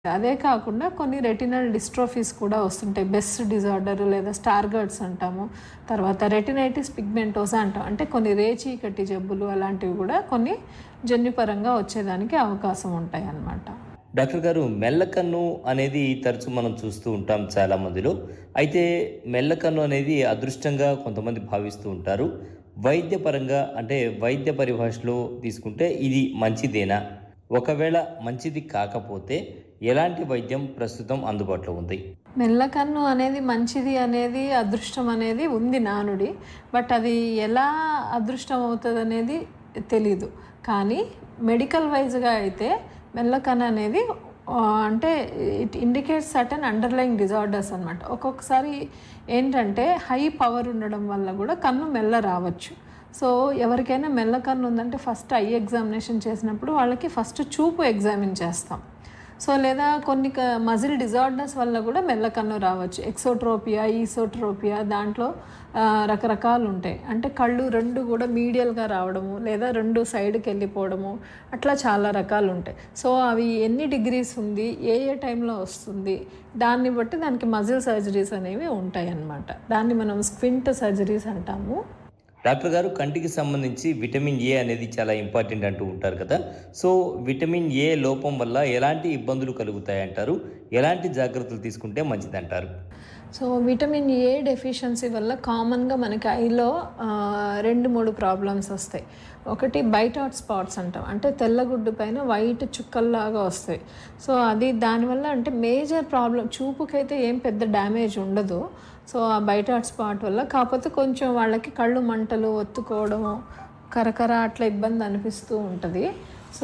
అదే కాకుండా కొన్ని రెటినల్ డిస్ట్రోఫీస్ కూడా వస్తుంటాయి బెస్ట్ డిజార్డర్ లేదా స్టార్గర్డ్స్ అంటాము తర్వాత రెటినైటిస్ పిగ్మెంటోసా అంటాం అంటే కొన్ని రేచీకటి జబ్బులు అలాంటివి కూడా కొన్ని జన్యుపరంగా వచ్చేదానికి అవకాశం ఉంటాయి అన్నమాట డాక్టర్ గారు మెల్లకన్ను అనేది తరచు మనం చూస్తూ ఉంటాం చాలా మందిలో అయితే మెల్లకన్ను అనేది అదృష్టంగా కొంతమంది భావిస్తూ ఉంటారు వైద్యపరంగా అంటే వైద్య పరిభాషలో తీసుకుంటే ఇది మంచిదేనా ఒకవేళ మంచిది కాకపోతే ఎలాంటి వైద్యం ప్రస్తుతం అందుబాటులో ఉంది మెల్లకన్ను అనేది మంచిది అనేది అదృష్టం అనేది ఉంది నానుడి బట్ అది ఎలా అదృష్టం అవుతుంది అనేది తెలీదు కానీ మెడికల్ వైజ్గా అయితే మెల్లకన్ను అనేది ఆ, అంటే it indicates certain underline disorders అనమాట ఒక్కొక్కసారి ఏంటంటే హై పవర్ ఉండడం వల్ల కూడా కన్ను మెల్ల రావచ్చు సో ఎవరికైనా మెల్ల కన్ను ఉందంటే ఫస్ట్ ఐ ఎగ్జామినేషన్ చేసినప్పుడు వాళ్ళకి ఫస్ట్ చూపు ఎగ్జామిన్ చేస్తాం సో లేదా కొన్ని మజిల్ డిజార్డర్స్ వల్ల కూడా మెల్లకన్ను రావచ్చు ఎక్సోట్రోపియా ఈసోట్రోపియా దాంట్లో ఆ, రకరకాలు ఉంటాయి అంటే కళ్ళు రెండు కూడా మీడియల్గా రావడము లేదా రెండు సైడ్కి వెళ్ళిపోవడము అట్లా చాలా రకాలు ఉంటాయి సో అవి ఎన్ని డిగ్రీస్ ఉంది ఏ ఏ టైంలో వస్తుంది దాన్ని బట్టి దానికి మజిల్ సర్జరీస్ అనేవి ఉంటాయి అన్నమాట దాన్ని మనం స్క్వింట్ సర్జరీస్ అంటాము డాక్టర్ గారు కంటికి సంబంధించి విటమిన్ ఏ అనేది చాలా ఇంపార్టెంట్ అంటూ ఉంటారు కదా సో విటమిన్ ఏ లోపం వల్ల ఎలాంటి ఇబ్బందులు కలుగుతాయి అంటారు ఎలాంటి జాగ్రత్తలు తీసుకుంటే మంచిదంటారు సో విటమిన్ ఏ డెఫిషియన్సీ వల్ల కామన్గా మనకి ఐలో ఆ, రెండు మూడు ప్రాబ్లమ్స్ వస్తాయి ఒకటి బైట్ అవుట్ స్పాట్స్ అంటాం అంటే తెల్లగుడ్డు పైన వైట్ చుక్కల్లాగా వస్తాయి సో అది దానివల్ల అంటే మేజర్ ప్రాబ్లం చూపుకైతే ఏం పెద్ద డ్యామేజ్ ఉండదు సో ఆ బయట అవుట్ స్పాట్ వల్ల కాకపోతే కొంచెం వాళ్ళకి కళ్ళు మంటలు ఒత్తుకోవడము కరకర అట్లా ఇబ్బంది అనిపిస్తూ ఉంటుంది సో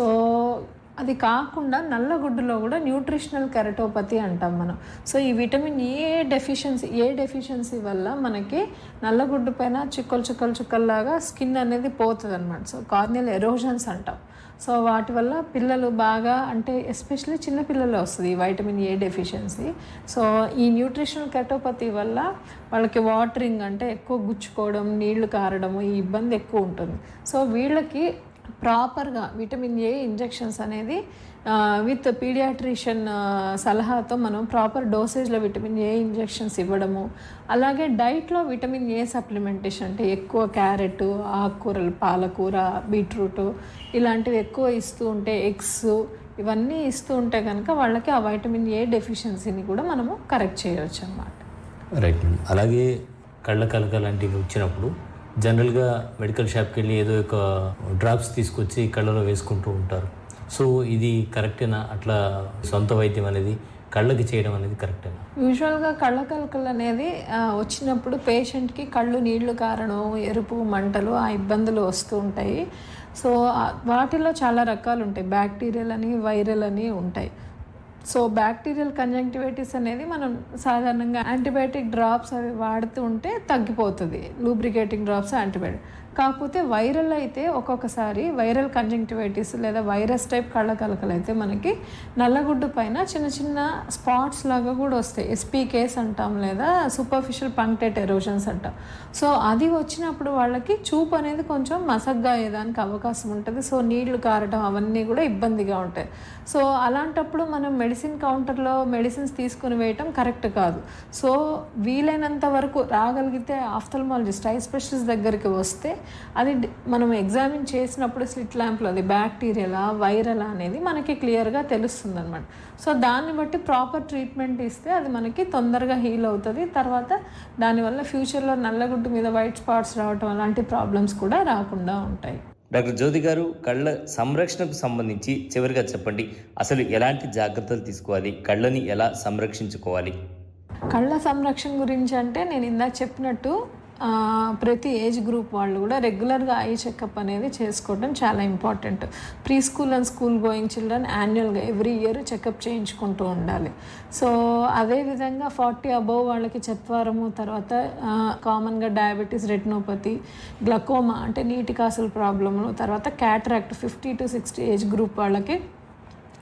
అది కాకుండా నల్లగుడ్డులో కూడా న్యూట్రిషనల్ కెరటోపతి అంటాం మనం సో ఈ vitamin A deficiency A deficiency వల్ల మనకి నల్లగుడ్డు పైన చుక్కలు చుక్కలు చుక్కల్లాగా స్కిన్ అనేది పోతుంది అనమాట సో కార్నియల్ ఎరోజన్స్ అంటాం సో వాటి వల్ల పిల్లలు బాగా అంటే ఎస్పెషల్లీ చిన్న పిల్లలు వస్తుంది ఈ వైటమిన్ ఏ డెఫిషియన్సీ సో ఈ న్యూట్రిషనల్ కెటోపతి వల్ల వాళ్ళకి వాటరింగ్ అంటే ఎక్కువ గుచ్చుకోవడం నీళ్లు కారడము ఈ ఇబ్బంది ఎక్కువ ఉంటుంది సో వీళ్ళకి ప్రాపర్గా విటమిన్ ఏ ఇంజెక్షన్స్ అనేది విత్ పీడియాట్రిషియన్ సలహాతో మనం ప్రాపర్ డోసేజ్లో విటమిన్ ఏ ఇంజెక్షన్స్ ఇవ్వడము అలాగే డైట్లో విటమిన్ ఏ సప్లిమెంటేషన్ అంటే ఎక్కువ క్యారెట్ ఆకుకూరలు పాలకూర బీట్రూట్ ఇలాంటివి ఎక్కువ ఇస్తూ ఉంటే ఎగ్స్ ఇవన్నీ ఇస్తూ ఉంటే కనుక వాళ్ళకి ఆ వైటమిన్ ఏ డెఫిషియన్సీని కూడా మనము కరెక్ట్ చేయవచ్చు అన్నమాట రైట్ మేడం అలాగే కళ్ళ కలక లాంటివి వచ్చినప్పుడు జనరల్గా మెడికల్ షాప్కి వెళ్ళి ఏదో ఒక డ్రాప్స్ తీసుకొచ్చి కళ్ళలో వేసుకుంటూ ఉంటారు సో ఇది కరెక్టేనా అట్లా సొంత వైద్యం అనేది కళ్ళకి చేయడం అనేది కరెక్టేనా యూజువల్గా కళ్ళ కలకలు అనేది ఆ, వచ్చినప్పుడు పేషెంట్కి కళ్ళు నీళ్లు కారణం ఎరుపు మంటలు ఆ ఇబ్బందులు వస్తూ ఉంటాయి సో ఆ, వాటిలో చాలా రకాలు ఉంటాయి బ్యాక్టీరియల్ అని వైరల్ అని ఉంటాయి సో బ్యాక్టీరియల్ కంజంక్టివైటిస్ అనేది మనం సాధారణంగా యాంటీబయాటిక్ డ్రాప్స్ అవి వాడుతూ ఉంటే తగ్గిపోతుంది లూబ్రికేటింగ్ డ్రాప్స్ యాంటీబయాటిక్ కాకపోతే వైరల్ అయితే ఒక్కొక్కసారి వైరల్ కంజంక్టివైటిస్ లేదా వైరస్ టైప్ కళ్ళ కలకలు అయితే మనకి నల్లగుడ్డు పైన చిన్న చిన్న స్పాట్స్ లాగా కూడా వస్తాయి ఎస్పీకేస్ అంటాం లేదా సూపర్ఫిషియల్ పంక్టెట్ ఎరోషన్స్ అంటాం సో అది వచ్చినప్పుడు వాళ్ళకి చూపు అనేది కొంచెం మసగ్గా అయ్యేదానికి అవకాశం ఉంటుంది సో నీళ్లు కారడం అవన్నీ కూడా ఇబ్బందిగా ఉంటాయి సో అలాంటప్పుడు మనం మెడిసిన్ కౌంటర్లో మెడిసిన్స్ తీసుకుని వేయటం కరెక్ట్ కాదు సో వీలైనంత వరకు రాగలిగితే ఆఫ్థల్మాలజిస్ట్ ఐ స్పెషలిస్ట్ దగ్గరికి వస్తే అది డి- మనం ఎగ్జామిన్ చేసినప్పుడు స్లిట్ ల్యాంప్లో అది బ్యాక్టీరియలా వైరలా అనేది మనకి క్లియర్గా తెలుస్తుంది అనమాట సో దాన్ని బట్టి ప్రాపర్ ట్రీట్మెంట్ ఇస్తే అది మనకి తొందరగా హీల్ అవుతుంది తర్వాత దానివల్ల ఫ్యూచర్లో నల్లగుడ్డు మీద వైట్ స్పాట్స్ రావటం అలాంటి ప్రాబ్లమ్స్ కూడా రాకుండా ఉంటాయి డాక్టర్ జ్యోతి గారు కళ్ళ సంరక్షణకు సంబంధించి చివరిగా చెప్పండి అసలు ఎలాంటి జాగ్రత్తలు తీసుకోవాలి కళ్ళని ఎలా సంరక్షించుకోవాలి కళ్ళ సంరక్షణ గురించి అంటే నేను ఇందాక చెప్పినట్టు ఆ, ప్రతి ఏజ్ గ్రూప్ వాళ్ళు కూడా రెగ్యులర్గా ఐ చెకప్ అనేది చేసుకోవడం చాలా important pre school and school going children యాన్యువల్గా ఎవ్రీ ఇయర్ చెకప్ చేయించుకుంటూ ఉండాలి సో అదేవిధంగా ఫార్టీ అబోవ్ వాళ్ళకి చత్వారము తర్వాత కామన్గా డయాబెటీస్ రెటినోపతి గ్లకోమా అంటే నీటి కాసుల ప్రాబ్లము తర్వాత cataract fifty to sixty age group వాళ్ళకి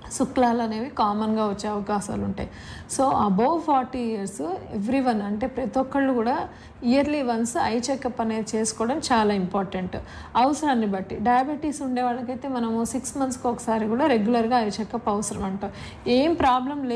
శుక్లాలు అనేవి కామన్గా వచ్చే అవకాశాలు ఉంటాయి so above forty years every one అంటే ప్రతి ఒక్కళ్ళు కూడా ఇయర్లీ వన్స్ ఐ చెకప్ అనేది చేసుకోవడం చాలా ఇంపార్టెంట్ అవసరాన్ని బట్టి డయాబెటీస్ ఉండే వాళ్ళకైతే మనము సిక్స్ మంత్స్కి ఒకసారి కూడా రెగ్యులర్గా ఐ చెకప్ అవసరం అంటాం ఏం ప్రాబ్లం